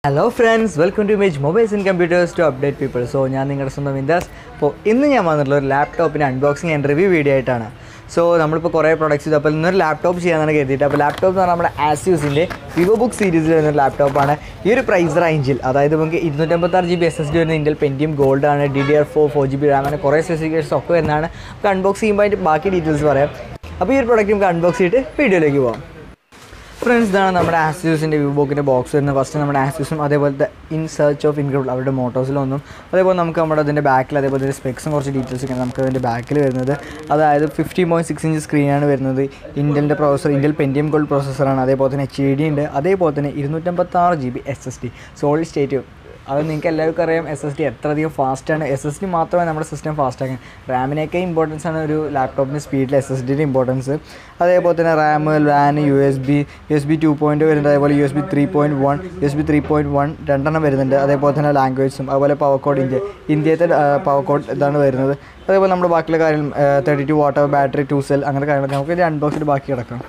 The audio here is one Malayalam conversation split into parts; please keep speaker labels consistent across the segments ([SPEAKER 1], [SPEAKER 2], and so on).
[SPEAKER 1] hello friends welcome to Image Mobiles and Computers to update people so ഞാൻ നിങ്ങളുടെ സ്വന്തം വിന്ദാസ് അപ്പോൾ ഇന്ന് ഞാൻ വന്നിട്ടുള്ള ഒരു ലാപ്ടോപ്പിൻ്റെ അൺബോക്സിങ് ആൻഡ് റിവ്യൂ വീഡിയോ ആയിട്ടാണ് സോ നമ്മളിപ്പോൾ കുറേ പ്രൊഡക്ട്സ് ചെയ്തു അപ്പോൾ ഇന്നൊരു ലാപ്ടോപ്പ് ചെയ്യാനാണ് കരുതിയിട്ട് അപ്പോൾ ലാപ്ടോപ്പ് എന്ന് പറഞ്ഞാൽ നമ്മുടെ ആസ്യൂസിൻ്റെ വിവോ ബുക്ക് സീരീസിൽ വരുന്ന ഒരു ലാപ്ടോപ്പാണ് ഈ ഒരു പ്രൈസ് റേഞ്ചിൽ അതായത് നമുക്ക് ഇരുന്നൂറ്റമ്പത്താറ് G B S S D വരുന്ന ഇന്ത്യൽ പെൻറ്റിയം ഗോൾഡ് ആണ് D D R four four G B RAM അങ്ങനെ കുറേ സ്പെസിഫിക്കേഷൻസ് ഒക്കെ വരുന്നതാണ് നമുക്ക് അൺബോക്സ് ചെയ്യുമ്പോൾ അതിൻ്റെ ബാക്കി ഡീറ്റെയിൽസ് പറയാം അപ്പോൾ ഈ ഒരു പ്രൊഡക്റ്റ് നമുക്ക് അൺബോക്സ് ചെയ്തിട്ട് വീഡിയോയിലേക്ക് പോകാം ഫ്രണ്ട്സ് ഇതാണ് നമ്മുടെ ആസ്യൂസിൻ്റെ വ്യൂ ബോക്കിൻ്റെ ബോക്സ് വരുന്നത് ഫസ്റ്റ് നമ്മുടെ ആസ്യൂസും അതേപോലത്തെ ഇൻ സെർച്ച് ഓഫ് ഇൻക്രിബിൾ അവരുടെ മോട്ടോസിലൊന്നും അതേപോലെ നമുക്ക് നമ്മുടെ അതിൻ്റെ ബാക്കിൽ അതേപോലെ ഇതിൻ്റെ സ്പെക്സും കുറച്ച് ഡീറ്റെയിൽസ് ഒക്കെ നമുക്ക് അതിൻ്റെ ബാക്കിൽ വരുന്നത് അതായത് ഫിഫ്റ്റി പോയിൻറ്റ് സിക്സ് ഇഞ്ച് സ്ക്രീനാണ് വരുന്നത് ഇൻ്റലിൻ്റെ പ്രോസസ്സർ ഇൻ്റൽ പെൻറ്റിയം ഗോൾഡ് പ്രോസസ്സറാണ് അതേപോലെ തന്നെ എച്ച് ഡി ഉണ്ട് അതേപോലെ തന്നെ ഇരുന്നൂറ്റമ്പത്താറ് G B S S D solid state അത് നിങ്ങൾക്ക് എല്ലാവർക്കും അറിയാം എസ് എസ് ഡി എത്രയധികം ഫാസ്റ്റാണ് എസ് എസ് ഡി മാത്രമേ നമ്മുടെ സിസ്റ്റം ഫാസ്റ്റ് ആക്കാൻ റാമിനേക്കാൾ ഇമ്പോർട്ടൻസ് ആണ് ഒരു ലാപ്ടോപ്പിന് സ്പീഡിൽ എസ് എസ് ഡിയുടെ ഇമ്പോർട്ടൻസ് അതേപോലെ തന്നെ RAM one U S B U S B two point വരുന്നുണ്ട് അതേപോലെ U S B three point one U S B three point one രണ്ടെണ്ണം വരുന്നുണ്ട് അതേപോലെ തന്നെ ലാംഗ്വേജും അതുപോലെ പവർ കോഡ് ഇന്ത്യ ഇന്ത്യത്തെ പവർ കോഡ് ഇതാണ് വരുന്നത് അതേപോലെ നമ്മുടെ ബാക്കിയുള്ള കാര്യം thirty two watt hour battery two cell അങ്ങനെ കാര്യങ്ങളൊക്കെ നമുക്ക് ഇത് അൺബോക്സിൽ ബാക്കി കിടക്കാം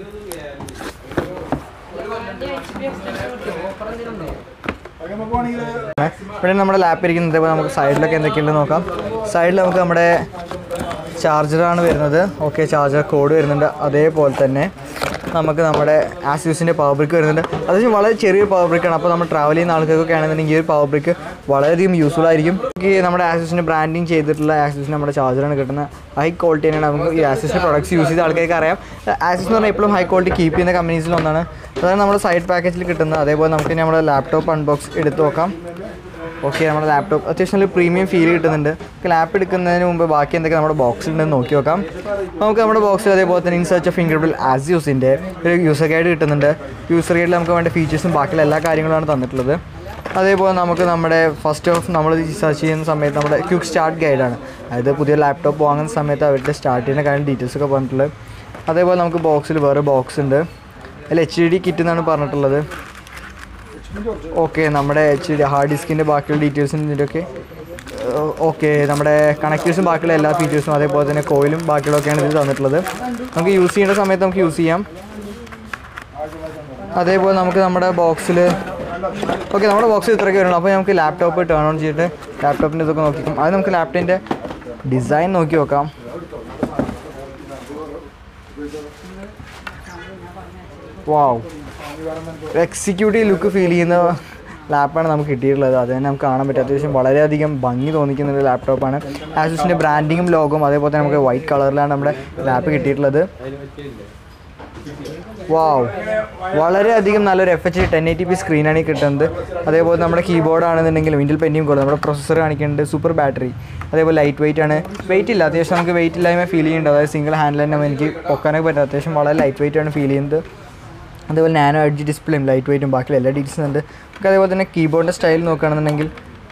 [SPEAKER 1] ഇവിടെ നമ്മുടെ ലാപ്പ് ഇരിക്കുന്നത് ഇതേപോലെ നമുക്ക് സൈഡിലൊക്കെ എന്തൊക്കെയുണ്ട് നോക്കാം സൈഡിൽ നമുക്ക് നമ്മുടെ ചാർജറാണ് വരുന്നത് ഓക്കെ ചാർജർ കോഡ് വരുന്നുണ്ട് അതേപോലെ തന്നെ നമുക്ക് നമ്മുടെ ആസ്യൂസിൻ്റെ പവർ ബ്രിക്ക് വരുന്നുണ്ട് അത്യാവശ്യം വളരെ ചെറിയ പവർ ബ്രിക്കാണ് അപ്പോൾ നമ്മൾ ട്രാവൽ ചെയ്യുന്ന ആൾക്കാർക്കൊക്കെ ആണെന്നുണ്ടെങ്കിൽ ഈ ഒരു പവർ ബ്രിക്ക് വളരെയധികം യൂസ്ഫുൾ ആയിരിക്കും ഈ നമ്മുടെ ആസ്യൂസിൻ്റെ ബ്രാൻഡിങ് ചെയ്തിട്ടുള്ള ആസ്യൂസിന് നമ്മുടെ ചാർജറാണ് കിട്ടുന്നത് ഹൈ ക്വാളിറ്റി തന്നെയാണ് നമുക്ക് ഈ ആസ്യൂസിൻ്റെ പ്രൊഡക്ട്സ് യൂസ് ചെയ്ത ആൾക്കാർക്ക് അറിയാം ആസ്യൂസ് എന്ന് പറഞ്ഞാൽ എപ്പോഴും ഹൈ ക്വാളിറ്റി കീപ്പ് ചെയ്യുന്ന കമ്പനീസിൽ ഒന്നാണ് അതാണ് നമ്മുടെ സൈഡ് പാക്കേജിൽ കിട്ടുന്നത് അതേപോലെ നമുക്ക് ഇനി നമ്മുടെ ലാപ്ടോപ്പ് അൺബോക്സ് എടുത്ത് നോക്കാം ഓക്കെ നമ്മുടെ ലാപ്ടോപ്പ് അത്യാവശ്യം നല്ല പ്രീമിയം ഫീൽ കിട്ടുന്നുണ്ട് നമുക്ക് ലാപ്പ് എടുക്കുന്നതിന് മുമ്പ് ബാക്കി എന്തൊക്കെ നമ്മുടെ ബോക്സിൽ ഉണ്ടെന്ന് നോക്കി നോക്കാം നമുക്ക് നമ്മുടെ ബോക്സിൽ അതേപോലെ തന്നെ ഇൻ സെർച്ച് ഓഫ് ഫിംഗർബിൾ ആസ് യൂസിൻ്റെ ഒരു യൂസർ ഗൈഡ് കിട്ടുന്നുണ്ട് യൂസർ ഗൈഡിൽ നമുക്ക് വേണ്ട ഫീച്ചേഴ്സും ബാക്കിയുള്ള എല്ലാ കാര്യങ്ങളുമാണ് തന്നിട്ടുള്ളത് അതേപോലെ നമുക്ക് നമ്മുടെ ഫസ്റ്റ് ഓഫ് നമ്മൾ സെർച്ച് ചെയ്യുന്ന സമയത്ത് നമ്മുടെ ക്വിക്ക് സ്റ്റാർട്ട് ഗൈഡാണ് അതായത് പുതിയ ലാപ്ടോപ്പ് വാങ്ങുന്ന സമയത്ത് അവരുടെ സ്റ്റാർട്ട് ചെയ്യുന്ന കാര്യം ഡീറ്റെയിൽസ് ഒക്കെ പറഞ്ഞിട്ടുള്ളത് അതേപോലെ നമുക്ക് ബോക്സിൽ വേറെ ബോക്സ് ഉണ്ട് അതിൽ എച്ച് ഡി കിറ്റ് എന്നാണ് പറഞ്ഞിട്ടുള്ളത് ഓക്കെ നമ്മുടെ എച്ച് ഡി ഹാർഡ് ഡിസ്കിൻ്റെ ബാക്കിയുള്ള ഡീറ്റെയിൽസും ഇതിൻ്റെയൊക്കെ ഓക്കെ നമ്മുടെ കണക്റ്റേഴ്സും ബാക്കിയുള്ള എല്ലാ ഫീച്ചേഴ്സും അതേപോലെ തന്നെ കോയിലും ബാക്കിയുള്ളതൊക്കെയാണ് ഇത് തന്നിട്ടുള്ളത് നമുക്ക് യൂസ് ചെയ്യേണ്ട സമയത്ത് നമുക്ക് യൂസ് ചെയ്യാം അതേപോലെ നമുക്ക് നമ്മുടെ ബോക്സിൽ ഓക്കെ നമ്മുടെ ബോക്സിൽ ഇത്രയൊക്കെ വരണം അപ്പോൾ നമുക്ക് ലാപ്ടോപ്പ് ടേൺ ഓൺ ചെയ്തിട്ട് ലാപ്ടോപ്പിൻ്റെ ഇതൊക്കെ നോക്കിക്കാം അത് നമുക്ക് ലാപ്ടോപ്പിൻ്റെ ഡിസൈൻ നോക്കി നോക്കാം വാവ് എക്സിക്യൂട്ടീവ് ലുക്ക് ഫീൽ ചെയ്യുന്ന ലാപ്പാണ് നമുക്ക് കിട്ടിയിട്ടുള്ളത് അത് തന്നെ നമുക്ക് കാണാൻ പറ്റും അത്യാവശ്യം വളരെയധികം ഭംഗി തോന്നിക്കുന്ന ഒരു ലാപ്ടോപ്പാണ് ആസൂസിൻ്റെ ബ്രാൻഡിങ്ങും ലോഗും അതേപോലെ തന്നെ നമുക്ക് വൈറ്റ് കളറിലാണ് നമ്മുടെ ലാപ്പ് കിട്ടിയിട്ടുള്ളത് വാവ് വളരെയധികം നല്ലൊരു F H ten eighty P സ്ക്രീനാണ് ഈ കിട്ടുന്നത് അതേപോലെ നമ്മുടെ കീബോർഡ് ആണെന്നുണ്ടെങ്കിലും ഇന്ത്യൽ പെൻറ്റിയും കൂടെ നമ്മുടെ പ്രൊസസ്സർ കാണിക്കുന്നുണ്ട് സൂപ്പർ ബാറ്ററി അതേപോലെ ലൈറ്റ് വെയിറ്റ് ആണ് വെയിറ്റ് ഇല്ല അത്യാവശ്യം നമുക്ക് വെയിറ്റ് ഇല്ലായ്മ ഫീൽ ചെയ്യുന്നുണ്ട് അതായത് സിംഗിൾ ഹാൻഡിൽ തന്നെ എനിക്ക് പൊക്കാനൊക്കെ പറ്റും അത്യാവശ്യം വളരെ ലൈറ്റ് വെയിറ്റ് ആണ് ഫീൽ ചെയ്യുന്നത് അതേപോലെ നാനോ എഡ്ജ് ഡിസ്പ്ലേയും ലൈറ്റ് വെയിറ്റും ബാക്കിയുള്ള എല്ലാ ഡീറ്റെയിൽസും ഉണ്ട് നമുക്ക് അതേപോലെ തന്നെ കീബോർഡിൻ്റെ സ്റ്റൈൽ നോക്കുകയാണെന്നുണ്ടെങ്കിൽ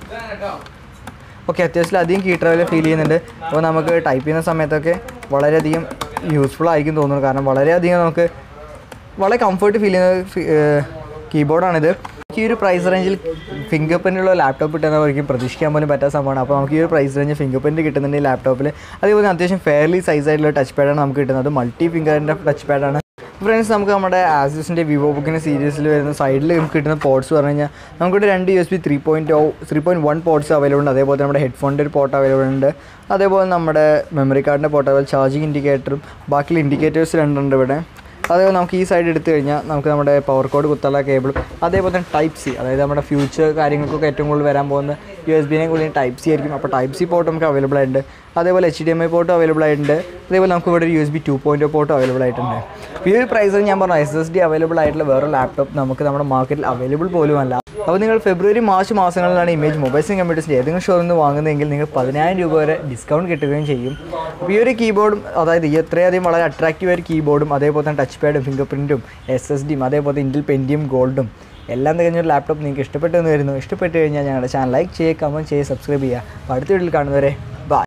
[SPEAKER 1] ഓക്കെ അത്യാവശ്യം അധികം കീ ട്രാവൽ ഫീൽ ചെയ്യുന്നുണ്ട് അപ്പോൾ നമുക്ക് ടൈപ്പ് ചെയ്യുന്ന സമയത്തൊക്കെ വളരെയധികം യൂസ്ഫുൾ ആയിരിക്കും തോന്നുന്നു കാരണം വളരെയധികം നമുക്ക് വളരെ കംഫർട്ട് ഫീൽ ചെയ്യുന്ന കീബോർഡാണിത് ഈ ഒരു പ്രൈസ് റേഞ്ചിൽ ഫിംഗർ പ്രിൻ്റുള്ള ലാപ്ടോപ്പ് കിട്ടുന്ന ഒരിക്കലും പ്രതീക്ഷിക്കാൻ പോലും പറ്റാത്ത സംഭവമാണ് അപ്പോൾ നമുക്ക് ഈ ഒരു പ്രൈസ് റേഞ്ച് ഫിംഗർ പ്രിൻറ്റ് കിട്ടുന്നുണ്ട് ഈ ലാപ്ടോപ്പിൽ അതേപോലെ അത്യാവശ്യം ഫെയർലി സൈസ് ആയിട്ടുള്ള ടച്ച് പാഡാണ് നമുക്ക് കിട്ടുന്നത് മൾട്ടി ഫിംഗറിൻ്റെ ടച്ച് പാഡാണ് ഫ്രണ്ട്സ് നമുക്ക് നമ്മുടെ ആസൂസിൻ്റെ വിവോ ബുക്കിൻ്റെ സീരീസിൽ വരുന്ന സൈഡിൽ നമുക്ക് കിട്ടുന്ന പോർട്സ് പറഞ്ഞു കഴിഞ്ഞാൽ നമുക്കിവിടെ രണ്ട് U S B three point oh three point one ports available ഉണ്ട് അതേപോലെ നമ്മുടെ ഹെഡ്ഫോണിൻ്റെ ഒരു പോർട്ട് അവൈലബിൾ ഉണ്ട് അതേപോലെ നമ്മുടെ മെമ്മറി കാർഡിൻ്റെ പോർട്ട് അതുപോലെ ചാർജിങ് ഇൻഡിക്കേറ്ററും ബാക്കിയുള്ള ഇൻഡിക്കേറ്റേഴ്സ് രണ്ടുണ്ട് ഇവിടെ അതേപോലെ നമുക്ക് ഈ സൈഡ് എടുത്തു കഴിഞ്ഞാൽ നമുക്ക് നമ്മുടെ പവർ കോഡ് കുത്തുള്ള കേബിളും അതേപോലെ തന്നെ ടൈപ്പ് സി അതായത് നമ്മുടെ ഫ്യൂച്ചർ കാര്യങ്ങൾക്കൊക്കെ ഏറ്റവും കൂടുതൽ വരാൻ പോകുന്ന യു എസ് ബിനെ കൂടുതൽ ടൈപ്പ് സി ആയിരിക്കും അപ്പോൾ ടൈപ്പ് സി പോർട്ട് നമുക്ക് അവൈലബിൾ ആയിട്ടുണ്ട് അതേപോലെ H D M I port available ആയിട്ടുണ്ട് അതേപോലെ നമുക്ക് ഇവിടെ ഒരു U S B two point port available ആയിട്ടുണ്ട് ഈ ഒരു പ്രൈസിൽ ഞാൻ പറഞ്ഞു എസ് എസ് ഡി അവൈലബിൾ ആയിട്ടുള്ള വേറെ ലാപ്ടോപ്പ് നമുക്ക് നമ്മുടെ മാർക്കറ്റിൽ അവൈലബിൾ പോലുമല്ല അപ്പോൾ നിങ്ങൾ ഫെബ്രുവരി മാർച്ച് മാസങ്ങളിലാണ് ഇമേജ് മൊബൈൽസ് ആൻഡ് കമ്പ്യൂട്ടേഴ്സിൻ്റെ ഏതെങ്കിലും ഷോറിൽ നിന്ന് വാങ്ങുന്നതെങ്കിൽ നിങ്ങൾ പതിനായിരം രൂപ വരെ ഡിസ്കൗണ്ട് കിട്ടുകയും ചെയ്യും അപ്പോൾ ഈ ഒരു കീബോർഡും അതായത് ഈ എത്രയധികം വളരെ അട്രാക്റ്റീവ് ആയ കീബോർഡും അതേപോലെ തന്നെ ടച്ച് പാഡും ഫിംഗർ പ്രിൻറ്റും എസ് എസ് ഡിയും അതേപോലെ ഇന്റൽ പെൻറ്റിയും ഗോൾഡും എല്ലാം തികഞ്ഞൊരു ലാപ്ടോപ്പ് നിങ്ങൾക്ക് ഇഷ്ടപ്പെട്ടെന്ന് വരുന്നു ഇഷ്ടപ്പെട്ട് കഴിഞ്ഞാൽ ഞങ്ങളുടെ ചാനൽ ലൈക്ക് ചെയ്യുക കമൻറ്റ് ചെയ്യുക സബ്സ്ക്രൈബ് ചെയ്യുക അപ്പോൾ അടുത്ത വീട്ടിൽ കാണുന്നവരെ